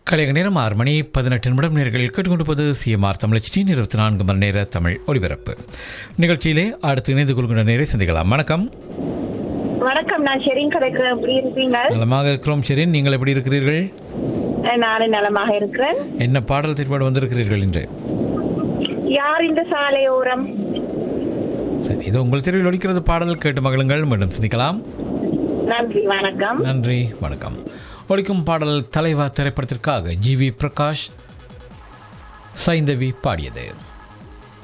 கலைய நேரம் ஆறு மணி பதினெட்டு நிமிடம் நேர்கள் கேட்டுக்கொண்டிருப்பது சிஎம்ஆர் தமிழச்சி இருபத்தி நான்கு மணி நேர தமிழ் ஒலிபரப்பு நிகழ்ச்சியிலே அடுத்து இணைந்து கொள்கின்ற நேரை சந்திக்கலாம் வணக்கம் வணக்கம் நான் ஷெரின் கதைக்கிறேன் எப்படி இருக்கீங்க நலமாக இருக்கிறோம் ஷெரின் நீங்கள் எப்படி இருக்கிறீர்கள் நானும் நலமாக இருக்கிறேன் என்ன பாடல் திட்டப்பாடு வந்திருக்கிறீர்கள் இன்று யார் இந்த சாலையோரம் சரி இது உங்கள் தெருவில் ஒலிக்கிறது பாடல் கேட்டு மகளுங்கள் மீண்டும் சிந்திக்கலாம் நன்றி வணக்கம் நன்றி வணக்கம் ஒலிக்கும் பாடல் தலைவா திரைப்படத்திற்காக ஜி வி பிரகாஷ் சைந்தவி பாடியது